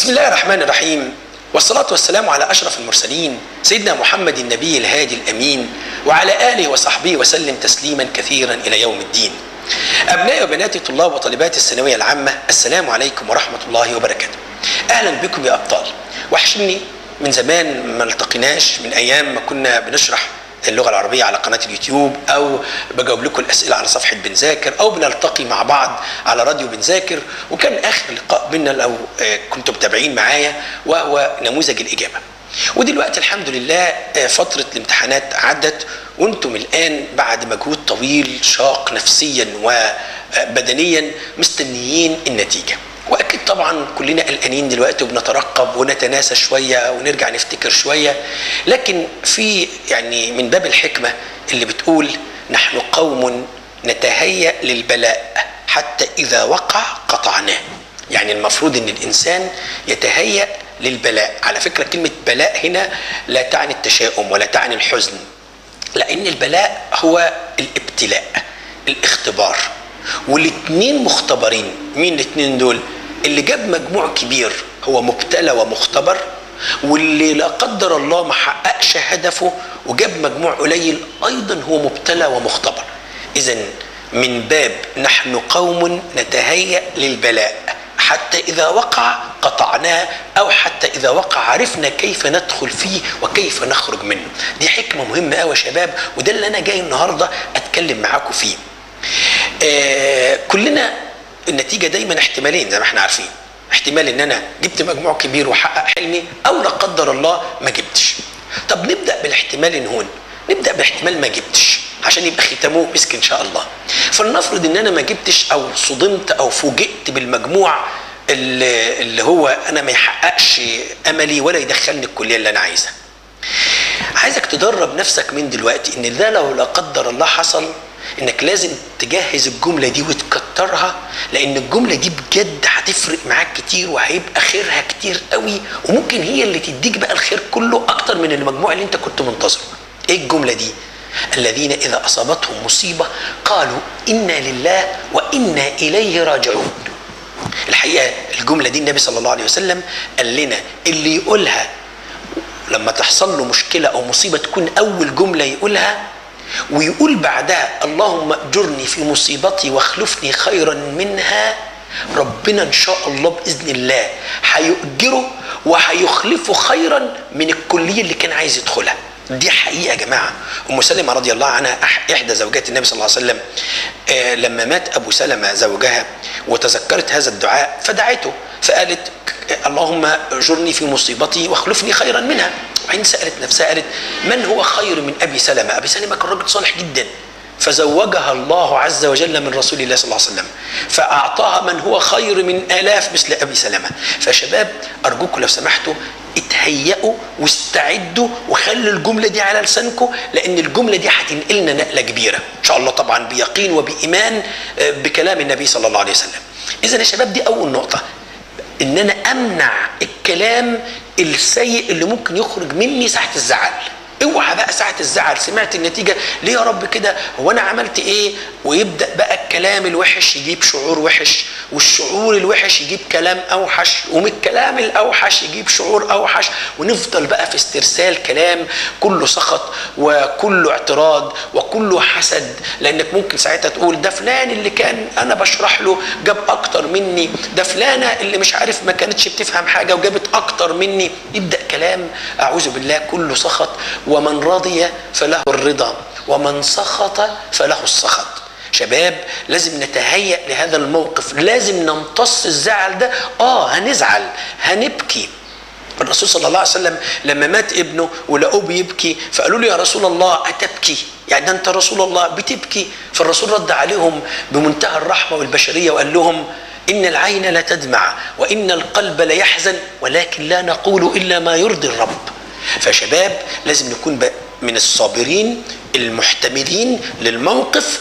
بسم الله الرحمن الرحيم والصلاة والسلام على أشرف المرسلين سيدنا محمد النبي الهادي الأمين وعلى آله وصحبه وسلم تسليما كثيرا إلى يوم الدين أبنائي وبناتي طلاب وطالبات الثانوية العامة السلام عليكم ورحمة الله وبركاته أهلا بكم يا أبطال وحشني من زمان ما التقيناش من أيام ما كنا بنشرح اللغة العربية على قناة اليوتيوب أو بجاوب لكم الأسئلة على صفحة بنذاكر أو بنلتقي مع بعض على راديو بنذاكر وكان آخر لقاء بينا لو كنتم متابعين معايا وهو نموذج الإجابة ودلوقتي الحمد لله فترة الامتحانات عدت وانتم الآن بعد مجهود طويل شاق نفسيا وبدنيا مستنيين النتيجة واكيد طبعا كلنا قلقانين دلوقتي وبنترقب ونتناسى شويه ونرجع نفتكر شويه لكن في يعني من باب الحكمه اللي بتقول نحن قوم نتهيأ للبلاء حتى اذا وقع قطعناه يعني المفروض ان الانسان يتهيأ للبلاء على فكره كلمه بلاء هنا لا تعني التشاؤم ولا تعني الحزن لان البلاء هو الابتلاء الاختبار والاثنين مختبرين مين الاثنين دول اللي جاب مجموع كبير هو مبتلى ومختبر واللي لا قدر الله ما حققش هدفه وجاب مجموع قليل ايضا هو مبتلى ومختبر اذا من باب نحن قوم نتهيأ للبلاء حتى إذا وقع قطعناه أو حتى إذا وقع عرفنا كيف ندخل فيه وكيف نخرج منه دي حكمة مهمة أوي يا شباب وده اللي أنا جاي النهاردة أتكلم معاكم فيه آه كلنا النتيجة دايما احتمالين زي ما احنا عارفين احتمال ان انا جبت مجموع كبير وحقق حلمي او لا قدر الله ما جبتش طب نبدا بالاحتمال ان هون نبدا باحتمال ما جبتش عشان يبقى ختامه مسك ان شاء الله فلنفرض ان انا ما جبتش او صدمت او فوجئت بالمجموع اللي, اللي هو انا ما يحققش املي ولا يدخلني الكليه اللي انا عايزها عايزك تدرب نفسك من دلوقتي ان ده لو لا قدر الله حصل انك لازم تجهز الجملة دي وتكترها لان الجملة دي بجد هتفرق معاك كتير وهيبقى خيرها كتير قوي وممكن هي اللي تديك بقى الخير كله اكتر من المجموع اللي انت كنت منتظره ايه الجملة دي الذين اذا اصابتهم مصيبة قالوا انا لله وانا اليه راجعون الحقيقة الجملة دي النبي صلى الله عليه وسلم قال لنا اللي يقولها لما تحصل له مشكلة او مصيبة تكون اول جملة يقولها ويقول بعدها اللهم اجرني في مصيبتي واخلفني خيرا منها ربنا ان شاء الله باذن الله هيؤجره وهيخلفه خيرا من الكليه اللي كان عايز يدخلها دي حقيقه يا جماعه ام سلمه رضي الله عنها احدى زوجات النبي صلى الله عليه وسلم آه لما مات ابو سلمه زوجها وتذكرت هذا الدعاء فدعته فقالت اللهم اجرني في مصيبتي واخلفني خيرا منها وبعدين سالت نفسها قالت من هو خير من ابي سلمه؟ ابي سلمه كان راجل صالح جدا فزوجها الله عز وجل من رسول الله صلى الله عليه وسلم فاعطاها من هو خير من الاف مثل ابي سلمه فشباب ارجوكم لو سمحتوا اتهيئوا واستعدوا وخلوا الجمله دي على لسانكم لان الجمله دي هتنقلنا نقله كبيره ان شاء الله طبعا بيقين وبايمان بكلام النبي صلى الله عليه وسلم اذا يا شباب دي اول نقطه ان انا امنع الكلام السيء اللي ممكن يخرج مني ساعه الزعل اوعى بقى ساعة الزعل سمعت النتيجة ليه يا رب كده هو انا عملت ايه ويبدأ بقى الكلام الوحش يجيب شعور وحش والشعور الوحش يجيب كلام اوحش ومن الكلام الاوحش يجيب شعور اوحش ونفضل بقى في استرسال كلام كله سخط وكله اعتراض وكله حسد لانك ممكن ساعتها تقول ده فلان اللي كان انا بشرح له جاب اكتر مني ده فلانة اللي مش عارف ما كانتش بتفهم حاجة وجابت اكتر مني يبدأ كلام اعوذ بالله كله سخط ومن رضي فله الرضا ومن سخط فله السخط شباب لازم نتهيأ لهذا الموقف لازم نمتص الزعل ده اه هنزعل هنبكي الرسول صلى الله عليه وسلم لما مات ابنه ولقوه بيبكي فقالوا له يا رسول الله أتبكي يعني ده أنت رسول الله بتبكي فالرسول رد عليهم بمنتهى الرحمة والبشرية وقال لهم إن العين لا تدمع وإن القلب لا يحزن ولكن لا نقول إلا ما يرضي الرب فشباب لازم نكون من الصابرين المحتملين للموقف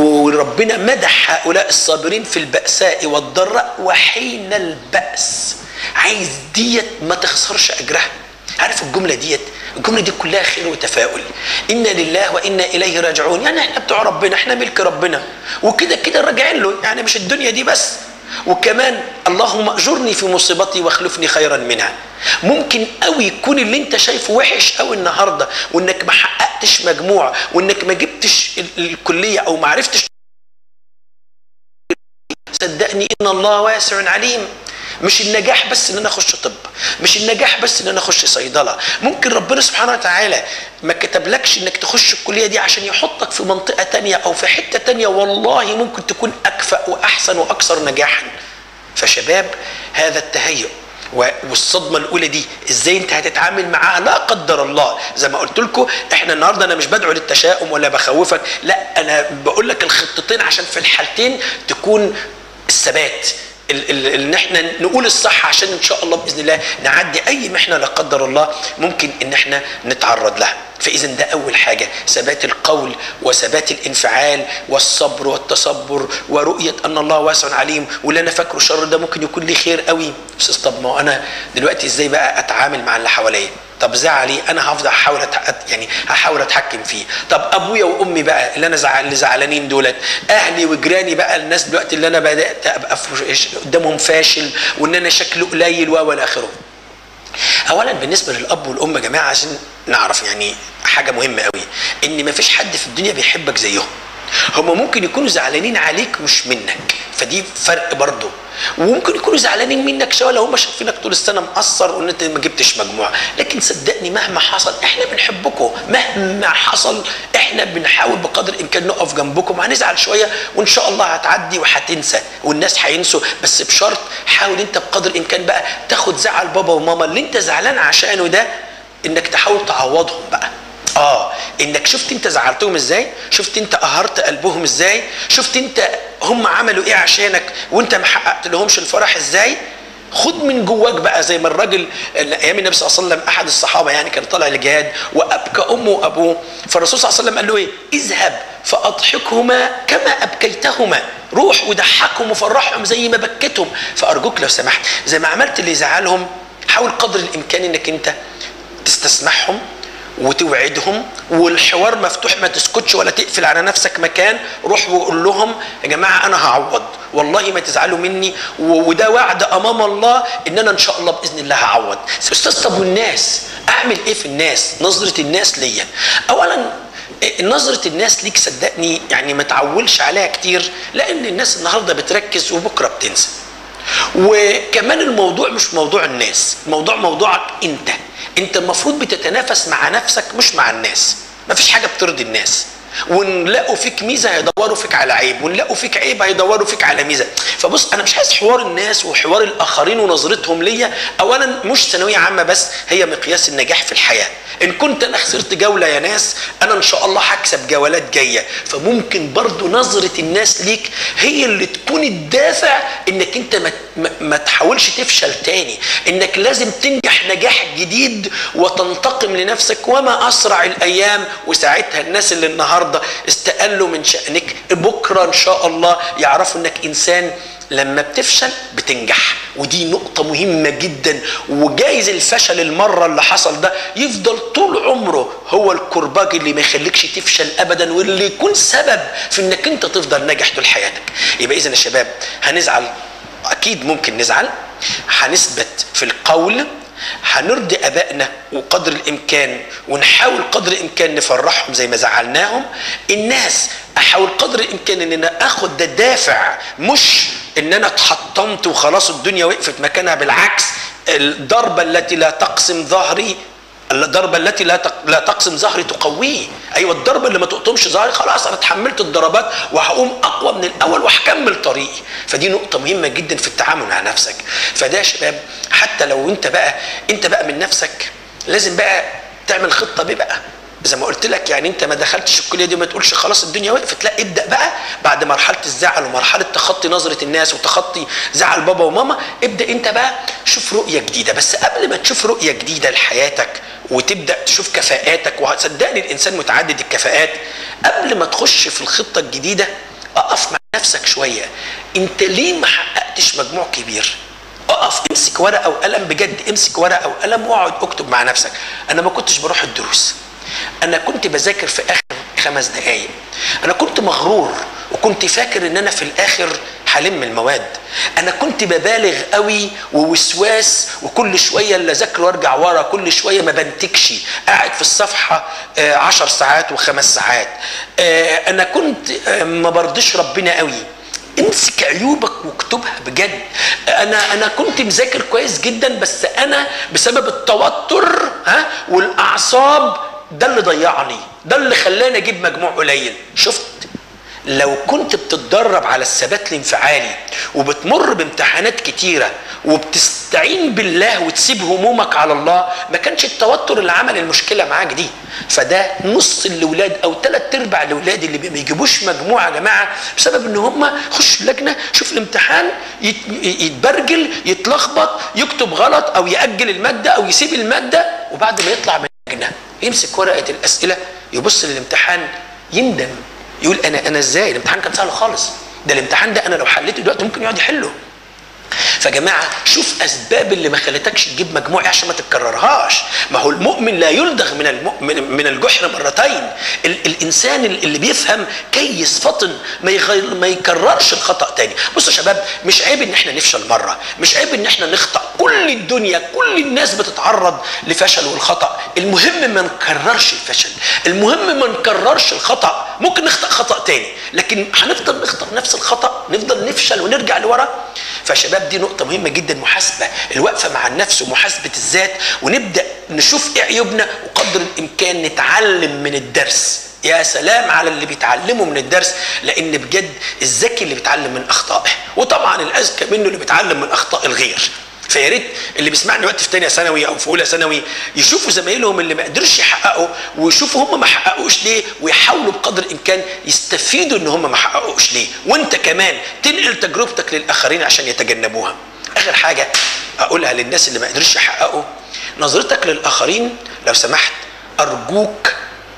وربنا مدح هؤلاء الصابرين في البأساء والضراء وحين البأس عايز ديت ما تخسرش أجرها عارف الجملة ديت الجملة دي كلها خير وتفاؤل إنا لله وإنا إليه راجعون يعني احنا بتوع ربنا احنا ملك ربنا وكده كده راجعين له يعني مش الدنيا دي بس وكمان اللهم اجرني في مصيبتي واخلفني خيرا منها ممكن قوي يكون اللي انت شايفه وحش قوي النهارده وانك ما حققتش مجموع وانك ما جبتش الكليه او ما عرفتش صدقني ان الله واسع عليم مش النجاح بس ان انا اخش طب مش النجاح بس ان انا اخش صيدله ممكن ربنا سبحانه وتعالى ما كتبلكش انك تخش الكليه دي عشان يحطك في منطقه تانية او في حته تانية والله ممكن تكون اكفأ واحسن واكثر نجاحا فشباب هذا التهيؤ والصدمه الاولى دي ازاي انت هتتعامل معاها لا قدر الله زي ما قلت لكم احنا النهارده انا مش بدعو للتشاؤم ولا بخوفك لا انا بقول لك الخطتين عشان في الحالتين تكون الثبات ان احنا نقول الصح عشان ان شاء الله باذن الله نعدي اي محنه لا قدر الله ممكن ان احنا نتعرض لها فاذا ده اول حاجه ثبات القول وثبات الانفعال والصبر والتصبر ورؤيه ان الله واسع عليم واللي انا فاكره شر ده ممكن يكون لي خير قوي بس طب ما انا دلوقتي ازاي بقى اتعامل مع اللي حواليا طب زعلي انا هفضل احاول يعني هحاول اتحكم فيه طب ابويا وامي بقى اللي انا زعل اللي زعلانين دولت اهلي وجيراني بقى الناس دلوقتي اللي انا بدات ابقى قدامهم فاشل وان انا شكله قليل و الى اخره اولا بالنسبه للاب والام يا جماعه عشان نعرف يعني حاجه مهمه قوي ان مفيش حد في الدنيا بيحبك زيهم هما ممكن يكونوا زعلانين عليك مش منك فدي فرق برضه وممكن يكونوا زعلانين منك شويه لو هم شايفينك طول السنه مقصر وان انت ما جبتش مجموع لكن صدقني مهما حصل احنا بنحبكم مهما حصل احنا بنحاول بقدر الامكان نقف جنبكم هنزعل شويه وان شاء الله هتعدي وهتنسى والناس هينسوا بس بشرط حاول انت بقدر الامكان بقى تاخد زعل بابا وماما اللي انت زعلان عشانه ده انك تحاول تعوضهم بقى اه انك شفت انت زعلتهم ازاي شفت انت قهرت قلبهم ازاي شفت انت هم عملوا ايه عشانك وانت ما حققت لهمش الفرح ازاي خد من جواك بقى زي ما الراجل ايام النبي صلى الله عليه وسلم احد الصحابه يعني كان طالع لجهاد وابكى امه وابوه فالرسول صلى الله عليه وسلم قال له ايه؟ اذهب فاضحكهما كما ابكيتهما روح وضحكهم وفرحهم زي ما بكيتهم فارجوك لو سمحت زي ما عملت اللي يزعلهم حاول قدر الامكان انك انت تستسمحهم وتوعدهم والحوار مفتوح ما تسكتش ولا تقفل على نفسك مكان روح وقول لهم يا جماعه انا هعوض والله ما تزعلوا مني وده وعد امام الله ان انا ان شاء الله باذن الله هعوض استاذ طب والناس اعمل ايه في الناس نظره الناس ليا اولا نظرة الناس ليك صدقني يعني ما تعولش عليها كتير لأن الناس النهاردة بتركز وبكرة بتنسى وكمان الموضوع مش موضوع الناس الموضوع موضوعك انت انت المفروض بتتنافس مع نفسك مش مع الناس مفيش حاجه بترضي الناس ونلاقوا فيك ميزه هيدوروا فيك على عيب ونلاقوا فيك عيب هيدوروا فيك على ميزه فبص انا مش عايز حوار الناس وحوار الاخرين ونظرتهم ليا اولا مش ثانويه عامه بس هي مقياس النجاح في الحياه ان كنت انا خسرت جوله يا ناس انا ان شاء الله هكسب جولات جايه فممكن برضو نظره الناس ليك هي اللي تكون الدافع انك انت ما, ما تحاولش تفشل تاني انك لازم تنجح نجاح جديد وتنتقم لنفسك وما اسرع الايام وساعتها الناس اللي النهارده استقلوا من شانك بكره ان شاء الله يعرفوا انك انسان لما بتفشل بتنجح ودي نقطة مهمة جدا وجايز الفشل المرة اللي حصل ده يفضل طول عمره هو الكرباج اللي ما يخليكش تفشل أبدا واللي يكون سبب في انك انت تفضل ناجح طول حياتك يبقى إذا يا شباب هنزعل أكيد ممكن نزعل هنثبت في القول هنرضي ابائنا وقدر الامكان ونحاول قدر الامكان نفرحهم زي ما زعلناهم الناس احاول قدر الامكان ان انا اخد ده دافع مش ان انا اتحطمت وخلاص الدنيا وقفت مكانها بالعكس الضربه التي لا تقسم ظهري الضربة التي لا لا تقسم ظهري تقويه، أيوة الضربة اللي ما تقطمش ظهري خلاص أنا اتحملت الضربات وهقوم أقوى من الأول وهكمل طريقي، فدي نقطة مهمة جدا في التعامل مع نفسك، فده يا شباب حتى لو أنت بقى أنت بقى من نفسك لازم بقى تعمل خطة بيه بقى، زي ما قلت لك يعني انت ما دخلتش الكليه دي ما تقولش خلاص الدنيا وقفت لا ابدا بقى بعد مرحله الزعل ومرحله تخطي نظره الناس وتخطي زعل بابا وماما ابدا انت بقى شوف رؤيه جديده بس قبل ما تشوف رؤيه جديده لحياتك وتبدا تشوف كفاءاتك وصدقني الانسان متعدد الكفاءات قبل ما تخش في الخطه الجديده اقف مع نفسك شويه انت ليه ما حققتش مجموع كبير اقف امسك ورقه وقلم بجد امسك ورقه وقلم واقعد اكتب مع نفسك انا ما كنتش بروح الدروس انا كنت بذاكر في اخر خمس دقايق انا كنت مغرور وكنت فاكر ان انا في الاخر هلم المواد انا كنت ببالغ قوي ووسواس وكل شويه اللي اذاكر وارجع ورا كل شويه ما بنتجش قاعد في الصفحه آه، عشر ساعات وخمس ساعات آه، انا كنت آه، ما برضيش ربنا قوي امسك عيوبك واكتبها بجد انا انا كنت مذاكر كويس جدا بس انا بسبب التوتر ها والاعصاب ده اللي ضيعني ده اللي خلاني اجيب مجموع قليل شفت لو كنت بتتدرب على الثبات الانفعالي وبتمر بامتحانات كتيرة وبتستعين بالله وتسيب همومك على الله ما كانش التوتر اللي عمل المشكلة معاك دي فده نص الاولاد او ثلاث ارباع الاولاد اللي ما بيجيبوش مجموعة يا جماعة بسبب ان هم خش اللجنة شوف الامتحان يت- يتبرجل يتلخبط يكتب غلط او يأجل المادة او يسيب المادة وبعد ما يطلع من اللجنة يمسك ورقة الاسئلة يبص للامتحان يندم يقول انا انا ازاي الامتحان كان سهل خالص ده الامتحان ده انا لو حليته دلوقتي ممكن يقعد يحله فجماعة شوف أسباب اللي ما خلتكش تجيب مجموع إيه عشان ما تتكررهاش ما هو المؤمن لا يلدغ من المؤمن من الجحر مرتين ال الإنسان اللي بيفهم كيس فطن ما, يغير ما يكررش الخطأ تاني بصوا يا شباب مش عيب إن احنا نفشل مرة مش عيب إن احنا نخطأ كل الدنيا كل الناس بتتعرض لفشل والخطأ المهم ما نكررش الفشل المهم ما نكررش الخطأ ممكن نخطأ خطأ تاني لكن هنفضل نخطأ نفس الخطأ نفضل نفشل ونرجع لورا فشباب دي نقطة مهمة جدا محاسبة الوقفة مع النفس ومحاسبة الذات ونبدأ نشوف ايه عيوبنا وقدر الإمكان نتعلم من الدرس يا سلام على اللي بيتعلموا من الدرس لان بجد الذكي اللي بيتعلم من اخطائه وطبعا الاذكى منه اللي بيتعلم من اخطاء الغير فيا ريت اللي بيسمعني وقت في ثانيه ثانوي او في اولى ثانوي يشوفوا زمايلهم اللي ما قدروش يحققوا ويشوفوا هم ما حققوش ليه ويحاولوا بقدر الامكان يستفيدوا ان هم ما حققوش ليه وانت كمان تنقل تجربتك للاخرين عشان يتجنبوها اخر حاجه اقولها للناس اللي ما قدروش يحققوا نظرتك للاخرين لو سمحت ارجوك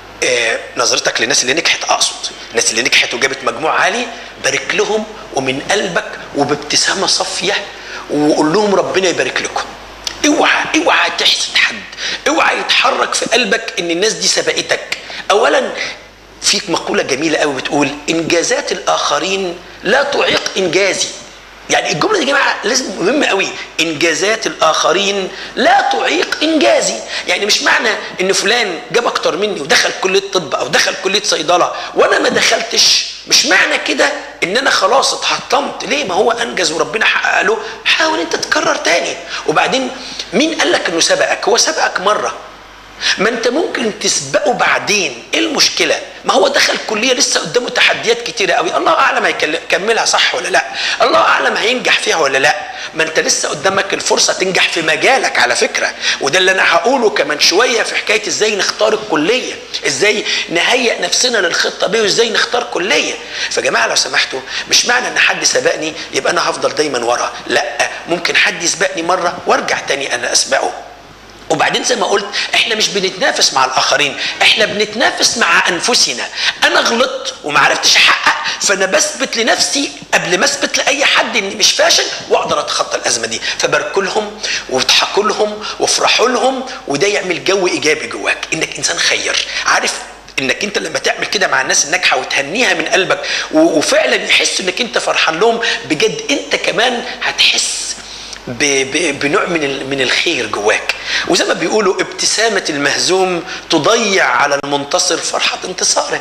آه، نظرتك للناس اللي نجحت اقصد الناس اللي نجحت وجابت مجموع عالي بارك لهم ومن قلبك وبابتسامه صافيه وقول لهم ربنا يبارك لكم اوعى اوعى تحسد حد اوعى يتحرك في قلبك ان الناس دي سبقتك اولا فيك مقوله جميله قوي بتقول انجازات الاخرين لا تعيق انجازي يعني الجمله دي يا جماعه لازم مهمه قوي انجازات الاخرين لا تعيق انجازي يعني مش معنى ان فلان جاب اكتر مني ودخل كليه طب او دخل كليه صيدله وانا ما دخلتش مش معنى كده ان انا خلاص اتحطمت ليه ما هو انجز وربنا حقق له حاول انت تكرر تاني وبعدين مين قال لك انه سبقك هو سبقك مره ما انت ممكن تسبقه بعدين ايه المشكله ما هو دخل كليه لسه قدامه تحديات كتيره قوي الله اعلم هيكملها صح ولا لا الله اعلم هينجح فيها ولا لا ما انت لسه قدامك الفرصه تنجح في مجالك على فكره وده اللي انا هقوله كمان شويه في حكايه ازاي نختار الكليه ازاي نهيئ نفسنا للخطه دي وازاي نختار كليه فجماعه لو سمحتوا مش معنى ان حد سبقني يبقى انا هفضل دايما ورا لا ممكن حد يسبقني مره وارجع تاني انا اسبقه وبعدين زي ما قلت احنا مش بنتنافس مع الاخرين احنا بنتنافس مع انفسنا انا غلطت وما عرفتش احقق فانا بثبت لنفسي قبل ما اثبت لاي حد اني مش فاشل واقدر اتخطى الازمه دي فباركوا لهم واضحكوا لهم وافرحوا لهم وده يعمل جو ايجابي جواك انك انسان خير عارف انك انت لما تعمل كده مع الناس الناجحه وتهنيها من قلبك وفعلا يحسوا انك انت فرحان لهم بجد انت كمان هتحس بنوع من من الخير جواك وزي ما بيقولوا ابتسامة المهزوم تضيع على المنتصر فرحة انتصاره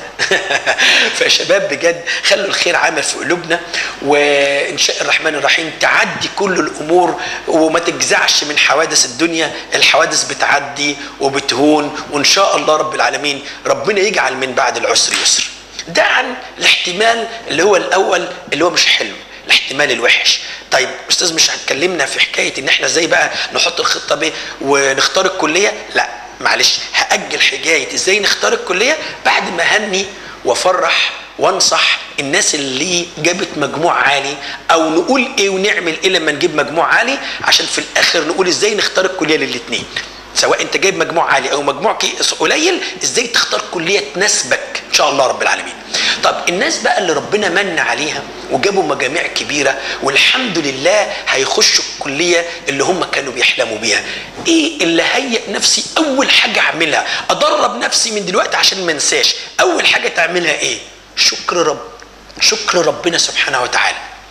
فيا شباب بجد خلوا الخير عامل في قلوبنا وإن شاء الرحمن الرحيم تعدي كل الأمور وما تجزعش من حوادث الدنيا الحوادث بتعدي وبتهون وإن شاء الله رب العالمين ربنا يجعل من بعد العسر يسر ده عن الاحتمال اللي هو الأول اللي هو مش حلو الاحتمال الوحش طيب استاذ مش هتكلمنا في حكايه ان احنا ازاي بقى نحط الخطه ب ونختار الكليه لا معلش هاجل حكايه ازاي نختار الكليه بعد ما هني وافرح وانصح الناس اللي جابت مجموع عالي او نقول ايه ونعمل ايه لما نجيب مجموع عالي عشان في الاخر نقول ازاي نختار الكليه للاثنين سواء انت جايب مجموع عالي او مجموع قليل ازاي تختار كليه تناسبك ان شاء الله رب العالمين طب الناس بقى اللي ربنا من عليها وجابوا مجاميع كبيره والحمد لله هيخشوا الكليه اللي هم كانوا بيحلموا بيها ايه اللي هيئ نفسي اول حاجه اعملها ادرب نفسي من دلوقتي عشان ما انساش اول حاجه تعملها ايه شكر رب شكر ربنا سبحانه وتعالى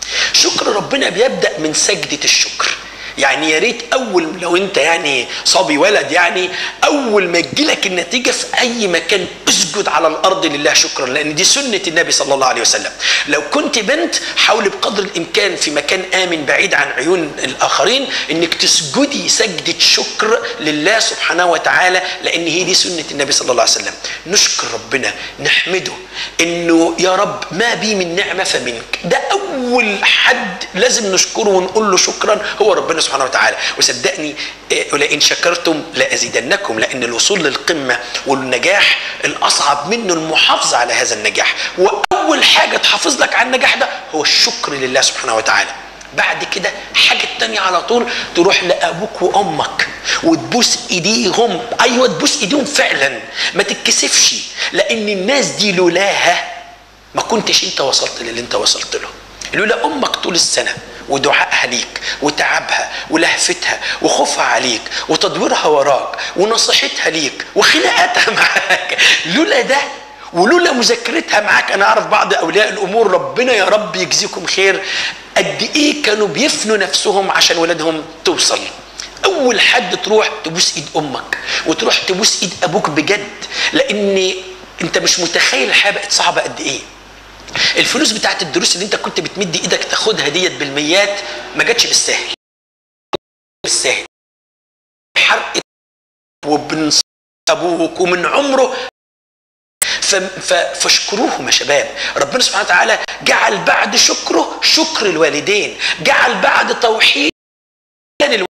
شكر ربنا بيبدا من سجده الشكر يعني يا ريت اول لو انت يعني صبي ولد يعني اول ما تجيلك النتيجه في اي مكان اسجد على الارض لله شكرا لان دي سنه النبي صلى الله عليه وسلم لو كنت بنت حاولي بقدر الامكان في مكان امن بعيد عن عيون الاخرين انك تسجدي سجده شكر لله سبحانه وتعالى لان هي دي سنه النبي صلى الله عليه وسلم نشكر ربنا نحمده انه يا رب ما بي من نعمه فمنك ده اول حد لازم نشكره ونقول له شكرا هو ربنا سبحانه وتعالى وصدقني إيه، ولئن شكرتم لازيدنكم لان الوصول للقمه والنجاح الاصعب منه المحافظه على هذا النجاح واول حاجه تحافظ لك على النجاح ده هو الشكر لله سبحانه وتعالى بعد كده حاجة تانية على طول تروح لأبوك وأمك وتبوس إيديهم أيوة تبوس إيديهم فعلا ما تتكسفش لأن الناس دي لولاها ما كنتش أنت وصلت للي أنت وصلت له لولا أمك طول السنة ودعائها ليك وتعبها ولهفتها وخوفها عليك وتدويرها وراك ونصيحتها ليك وخناقاتها معاك لولا ده ولولا مذاكرتها معاك انا اعرف بعض اولياء الامور ربنا يا رب يجزيكم خير قد ايه كانوا بيفنوا نفسهم عشان ولادهم توصل اول حد تروح تبوس ايد امك وتروح تبوس ايد ابوك بجد لان انت مش متخيل الحياه بقت صعبه قد ايه الفلوس بتاعت الدروس اللي انت كنت بتمد ايدك تاخدها ديت بالميات ما جاتش بالسهل بالسهل حرق وابن ابوك ومن عمره ف- ف- فاشكروهم يا شباب ربنا سبحانه وتعالى جعل بعد شكره شكر الوالدين جعل بعد توحيد الو-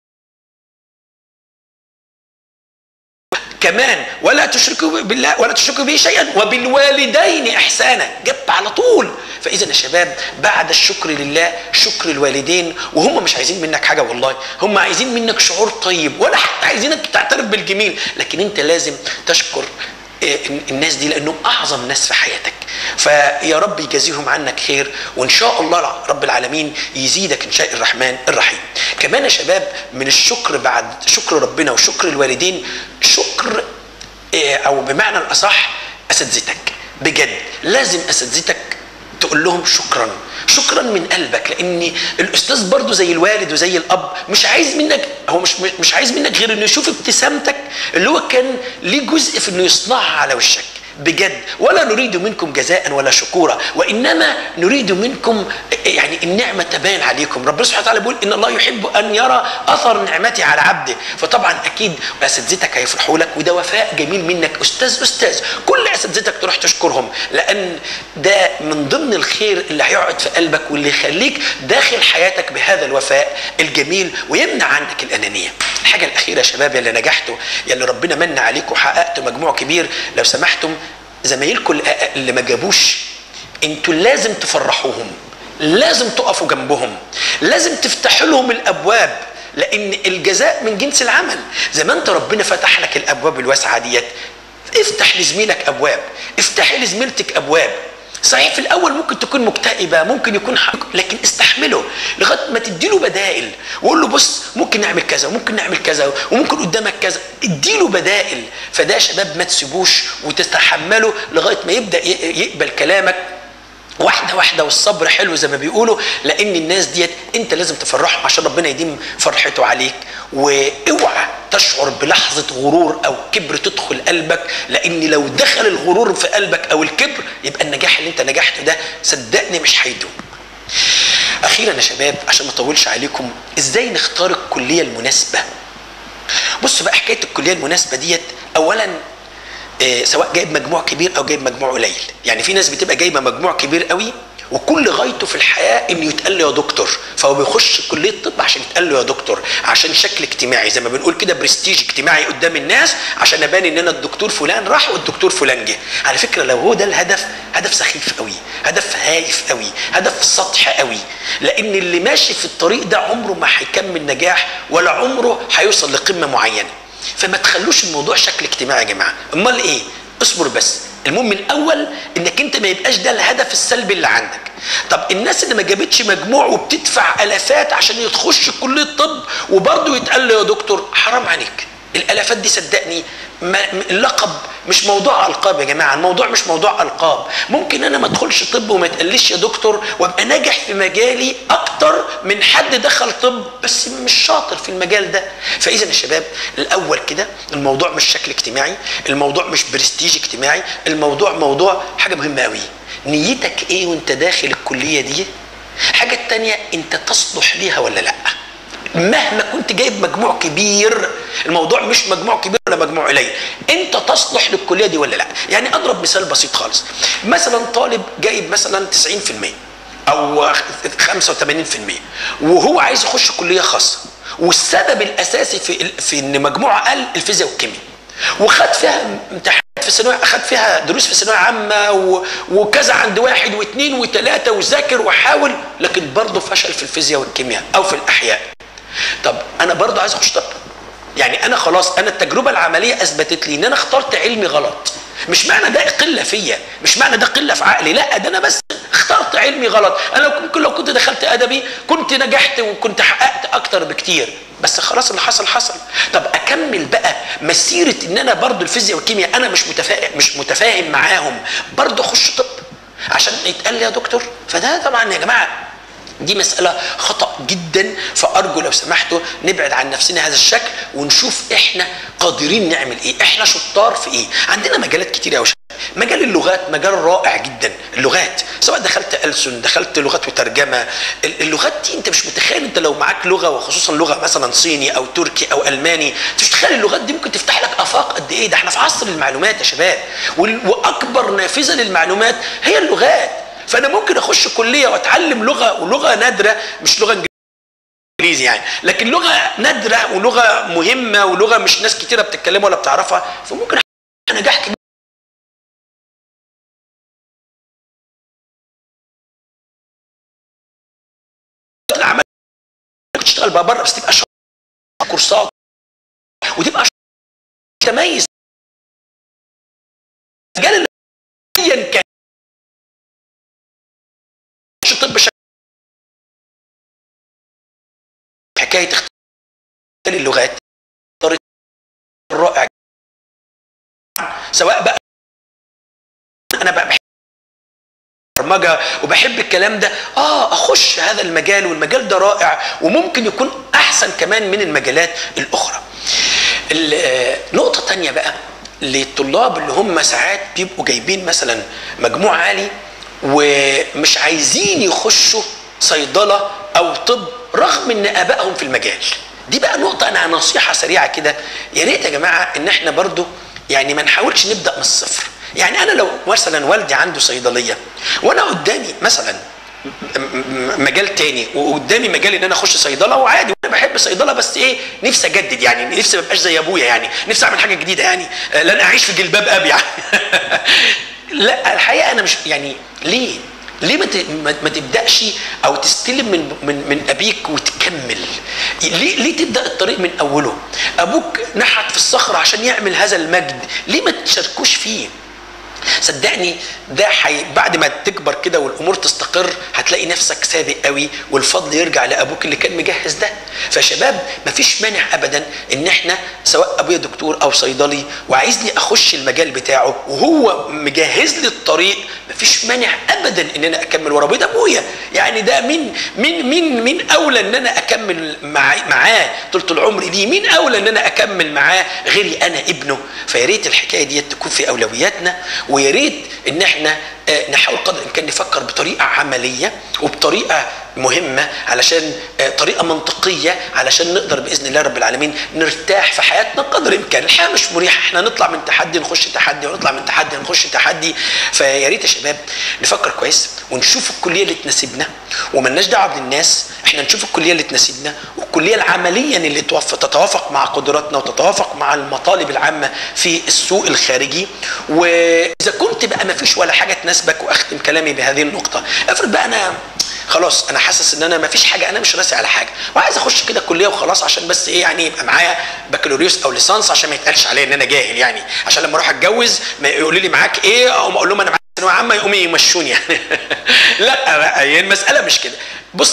كمان ولا تشركوا بالله ولا تشركوا به شيئا وبالوالدين احسانا جاب على طول فاذا يا شباب بعد الشكر لله شكر الوالدين وهم مش عايزين منك حاجه والله هم عايزين منك شعور طيب ولا حتى عايزينك تعترف بالجميل لكن انت لازم تشكر إيه، الناس دي لانهم اعظم ناس في حياتك فيا رب يجازيهم عنك خير وان شاء الله رب العالمين يزيدك ان شاء الرحمن الرحيم كمان يا شباب من الشكر بعد شكر ربنا وشكر الوالدين شكر إيه، او بمعنى الاصح اساتذتك بجد لازم اساتذتك تقول لهم شكرا شكرا من قلبك لان الاستاذ برضو زي الوالد وزي الاب مش عايز منك هو مش مش عايز منك غير انه يشوف ابتسامتك اللي هو كان ليه جزء في انه يصنعها على وشك بجد ولا نريد منكم جزاء ولا شكورا وانما نريد منكم يعني النعمه تبان عليكم ربنا سبحانه وتعالى بيقول ان الله يحب ان يرى اثر نعمتي على عبده فطبعا اكيد اساتذتك هيفرحوا لك وده وفاء جميل منك استاذ استاذ كل اساتذتك تروح تشكرهم لان ده من ضمن الخير اللي هيقعد في قلبك واللي يخليك داخل حياتك بهذا الوفاء الجميل ويمنع عنك الانانيه الحاجه الاخيره يا شباب يلي نجحتوا يلي ربنا من عليكم وحققتوا مجموع كبير لو سمحتم زمايلكم اللي- اللي ما جابوش انتوا لازم تفرحوهم لازم تقفوا جنبهم لازم تفتحوا لهم الابواب لان الجزاء من جنس العمل زي ما انت ربنا فتح لك الابواب الواسعه ديت افتح لزميلك ابواب افتحي لزميلتك ابواب صحيح في الاول ممكن تكون مكتئبه ممكن يكون حق لكن استحمله لغايه ما تديله بدائل وقول له بص ممكن نعمل كذا وممكن نعمل كذا وممكن قدامك كذا اديله بدائل فده يا شباب ما تسيبوش وتتحمله لغايه ما يبدا ي- يقبل كلامك واحده واحده والصبر حلو زي ما بيقولوا لان الناس ديت انت لازم تفرحهم عشان ربنا يديم فرحته عليك واوعى تشعر بلحظه غرور او كبر تدخل قلبك لان لو دخل الغرور في قلبك او الكبر يبقى النجاح اللي انت نجحته ده صدقني مش هيدوم اخيرا يا شباب عشان ما اطولش عليكم ازاي نختار الكليه المناسبه بص بقى حكايه الكليه المناسبه ديت اولا آه، سواء جايب مجموع كبير او جايب مجموع قليل يعني في ناس بتبقى جايبه مجموع كبير قوي وكل غايته في الحياه انه يتقال له يا دكتور فهو بيخش كليه طب عشان يتقال له يا دكتور عشان شكل اجتماعي زي ما بنقول كده برستيج اجتماعي قدام الناس عشان ابان ان انا الدكتور فلان راح والدكتور فلان جه على فكره لو هو ده الهدف هدف سخيف قوي هدف هايف قوي هدف سطح قوي لان اللي ماشي في الطريق ده عمره ما هيكمل نجاح ولا عمره هيوصل لقمه معينه فما تخلوش الموضوع شكل اجتماعي يا جماعه امال ايه اصبر بس المهم الاول انك انت ما يبقاش ده الهدف السلبي اللي عندك طب الناس اللي ما جابتش مجموع وبتدفع الافات عشان تخش كليه طب وبرضه يتقال له يا دكتور حرام عليك الالافات دي صدقني ما اللقب مش موضوع القاب يا جماعه الموضوع مش موضوع القاب ممكن انا ما ادخلش طب وما تقليش يا دكتور وابقى ناجح في مجالي اكتر من حد دخل طب بس مش شاطر في المجال ده فاذا يا شباب الاول كده الموضوع مش شكل اجتماعي الموضوع مش برستيج اجتماعي الموضوع موضوع حاجه مهمه قوي نيتك ايه وانت داخل الكليه دي الحاجه التانية انت تصلح ليها ولا لا مهما كنت جايب مجموع كبير الموضوع مش مجموع كبير ولا مجموع قليل انت تصلح للكليه دي ولا لا يعني اضرب مثال بسيط خالص مثلا طالب جايب مثلا 90% او 85% وهو عايز يخش كليه خاصه والسبب الاساسي في في ان مجموعه قل الفيزياء والكيمياء وخد فيها امتحان في الثانويه اخد فيها دروس في الثانويه عامه و... وكذا عند واحد واثنين وثلاثه وذاكر وحاول لكن برضه فشل في الفيزياء والكيمياء او في الاحياء طب انا برضه عايز اخش طب يعني انا خلاص انا التجربه العمليه اثبتت لي ان انا اخترت علمي غلط مش معنى ده قله فيا مش معنى ده قله في عقلي لا ده انا بس اخترت علمي غلط انا لو ممكن لو كنت دخلت ادبي كنت نجحت وكنت حققت اكتر بكتير بس خلاص اللي حصل حصل طب اكمل بقى مسيره ان انا برضو الفيزياء والكيمياء انا مش متفاهم مش متفاهم معاهم برضو اخش طب عشان يتقال لي يا دكتور فده طبعا يا جماعه دي مسألة خطأ جدا فأرجو لو سمحتوا نبعد عن نفسنا هذا الشكل ونشوف إحنا قادرين نعمل إيه إحنا شطار في إيه عندنا مجالات كتير يا مجال اللغات مجال رائع جدا اللغات سواء دخلت ألسن دخلت لغات وترجمة اللغات دي انت مش متخيل انت لو معاك لغة وخصوصا لغة مثلا صيني او تركي او الماني انت مش متخيل اللغات دي ممكن تفتح لك افاق قد ايه ده احنا في عصر المعلومات يا شباب واكبر نافذة للمعلومات هي اللغات فانا ممكن اخش كليه واتعلم لغه ولغه نادره مش لغه انجليزي يعني لكن لغه نادره ولغه مهمه ولغه مش ناس كتيره بتتكلمها ولا بتعرفها فممكن نجاح كبير تشتغل بقى بره بس تبقى كورسات وتبقى تميز مجال ايا كان طب حكايه اختلاف اللغات رائع سواء بقى انا بقى بحب برمجه وبحب الكلام ده اه اخش هذا المجال والمجال ده رائع وممكن يكون احسن كمان من المجالات الاخرى نقطه تانية بقى للطلاب اللي هم ساعات بيبقوا جايبين مثلا مجموع عالي ومش عايزين يخشوا صيدله او طب رغم ان ابائهم في المجال دي بقى نقطه انا نصيحه سريعه كده يا ريت يا جماعه ان احنا برضو يعني ما نحاولش نبدا من الصفر يعني انا لو مثلا والدي عنده صيدليه وانا قدامي مثلا مجال تاني وقدامي مجال ان انا اخش صيدله وعادي وانا بحب صيدله بس ايه نفسي اجدد يعني نفسي ما ابقاش زي ابويا يعني نفسي اعمل حاجه جديده يعني لن اعيش في جلباب ابي يعني لا الحقيقه انا مش يعني ليه ليه ما ما تبداش او تستلم من من من ابيك وتكمل ليه ليه تبدا الطريق من اوله ابوك نحت في الصخره عشان يعمل هذا المجد ليه ما تشاركوش فيه صدقني ده حي... بعد ما تكبر كده والامور تستقر هتلاقي نفسك سابق قوي والفضل يرجع لابوك اللي كان مجهز ده فشباب مفيش مانع ابدا ان احنا سواء ابويا دكتور او صيدلي وعايزني اخش المجال بتاعه وهو مجهز لي الطريق مفيش مانع ابدا ان انا اكمل ورا ابويا ده ابويا يعني ده مين مين مين مين اولى ان انا اكمل مع معاه طول العمر دي مين اولى ان انا اكمل معاه غيري انا ابنه فيا ريت الحكايه دي تكون في اولوياتنا ويا ريت ان احنا نحاول قدر الامكان نفكر بطريقه عمليه وبطريقه مهمه علشان طريقه منطقيه علشان نقدر باذن الله رب العالمين نرتاح في حياتنا قدر الامكان، الحياه مش مريحه، احنا نطلع من تحدي نخش تحدي ونطلع من تحدي نخش تحدي، فيا ريت يا شباب نفكر كويس ونشوف الكليه اللي تناسبنا وملناش دعوه بالناس، احنا نشوف الكليه اللي تناسبنا والكليه العمليا اللي تتوافق مع قدراتنا وتتوافق مع المطالب العامه في السوق الخارجي، واذا كنت بقى ما فيش ولا حاجه تناسبك واختم كلامي بهذه النقطه، افرض بقى انا خلاص انا حاسس ان انا ما فيش حاجه انا مش راسي على حاجه وعايز اخش كده كليه وخلاص عشان بس ايه يعني يبقى معايا بكالوريوس او ليسانس عشان ما يتقالش عليا ان انا جاهل يعني عشان لما اروح اتجوز ما يقولوا لي معاك ايه او اقول لهم انا معايا ثانويه عامه يقوموا يمشوني يعني لا هي المساله مش كده بص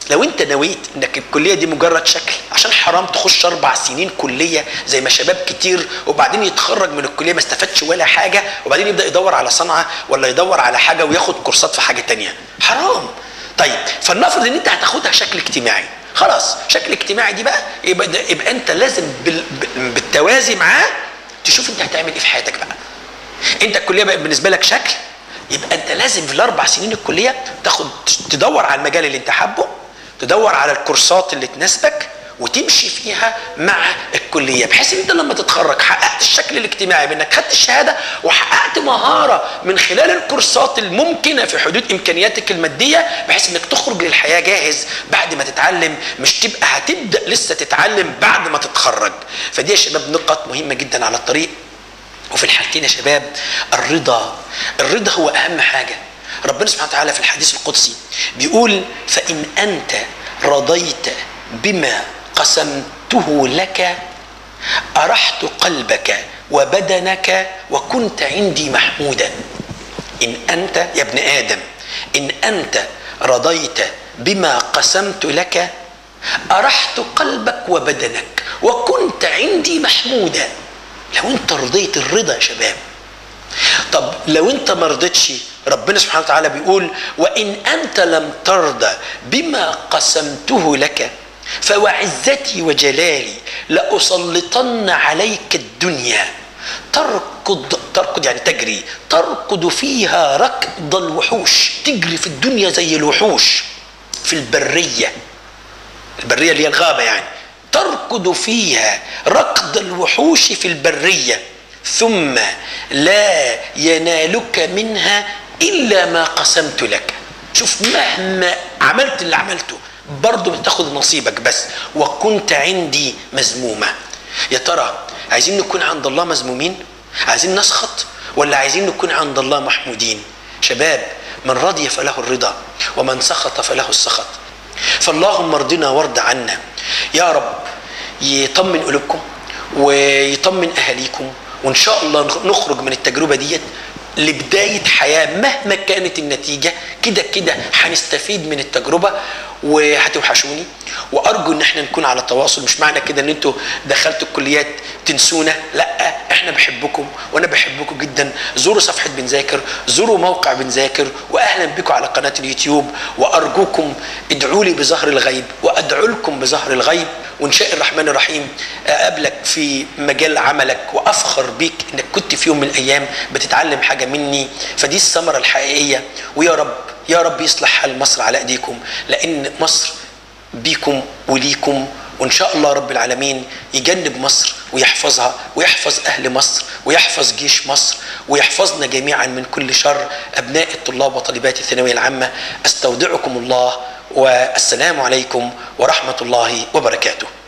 لو انت نويت انك الكليه دي مجرد شكل عشان حرام تخش اربع سنين كليه زي ما شباب كتير وبعدين يتخرج من الكليه ما استفادش ولا حاجه وبعدين يبدا يدور على صنعه ولا يدور على حاجه وياخد كورسات في حاجه تانية حرام طيب فلنفرض ان انت هتاخدها شكل اجتماعي خلاص شكل اجتماعي دي بقى يبقى, ده يبقى انت لازم بال... بالتوازي معاه تشوف انت هتعمل ايه في حياتك بقى انت الكليه بقى بالنسبه لك شكل يبقى انت لازم في الاربع سنين الكليه تاخد تدور على المجال اللي انت حابه تدور على الكورسات اللي تناسبك وتمشي فيها مع الكليه بحيث ان انت لما تتخرج حققت الشكل الاجتماعي بانك خدت الشهاده وحققت مهاره من خلال الكورسات الممكنه في حدود امكانياتك الماديه بحيث انك تخرج للحياه جاهز بعد ما تتعلم مش تبقى هتبدا لسه تتعلم بعد ما تتخرج فدي يا شباب نقط مهمه جدا على الطريق وفي الحالتين يا شباب الرضا الرضا هو اهم حاجه ربنا سبحانه وتعالى في الحديث القدسي بيقول فان انت رضيت بما قسمته لك ارحت قلبك وبدنك وكنت عندي محمودا ان انت يا ابن ادم ان انت رضيت بما قسمت لك ارحت قلبك وبدنك وكنت عندي محمودا لو انت رضيت الرضا يا شباب طب لو انت ما رضيتش ربنا سبحانه وتعالى بيقول وان انت لم ترضى بما قسمته لك فوعزتي وجلالي لأسلطن عليك الدنيا تركض تركض يعني تجري تركض فيها ركض الوحوش تجري في الدنيا زي الوحوش في البرية البرية اللي هي الغابة يعني تركض فيها ركض الوحوش في البرية ثم لا ينالك منها إلا ما قسمت لك شوف مهما عملت اللي عملته برضه بتاخد نصيبك بس وكنت عندي مذمومة يا ترى عايزين نكون عند الله مذمومين عايزين نسخط ولا عايزين نكون عند الله محمودين شباب من رضي فله الرضا ومن سخط فله السخط فاللهم ارضنا وارض عنا يا رب يطمن قلوبكم ويطمن اهاليكم وان شاء الله نخرج من التجربه ديت لبدايه حياه مهما كانت النتيجه كده كده هنستفيد من التجربه وهتوحشوني وارجو ان احنا نكون على تواصل مش معنى كده ان انتوا دخلتوا الكليات تنسونا لا احنا بحبكم وانا بحبكم جدا زوروا صفحه بنذاكر زوروا موقع بنذاكر واهلا بكم على قناه اليوتيوب وارجوكم ادعوا لي بظهر الغيب وادعو لكم بظهر الغيب وان شاء الرحمن الرحيم اقابلك في مجال عملك وافخر بيك انك كنت في يوم من الايام بتتعلم حاجه مني فدي الثمره الحقيقيه ويا رب يا رب يصلح حال مصر على ايديكم لان مصر بيكم وليكم وان شاء الله رب العالمين يجنب مصر ويحفظها ويحفظ اهل مصر ويحفظ جيش مصر ويحفظنا جميعا من كل شر ابناء الطلاب وطالبات الثانويه العامه استودعكم الله والسلام عليكم ورحمه الله وبركاته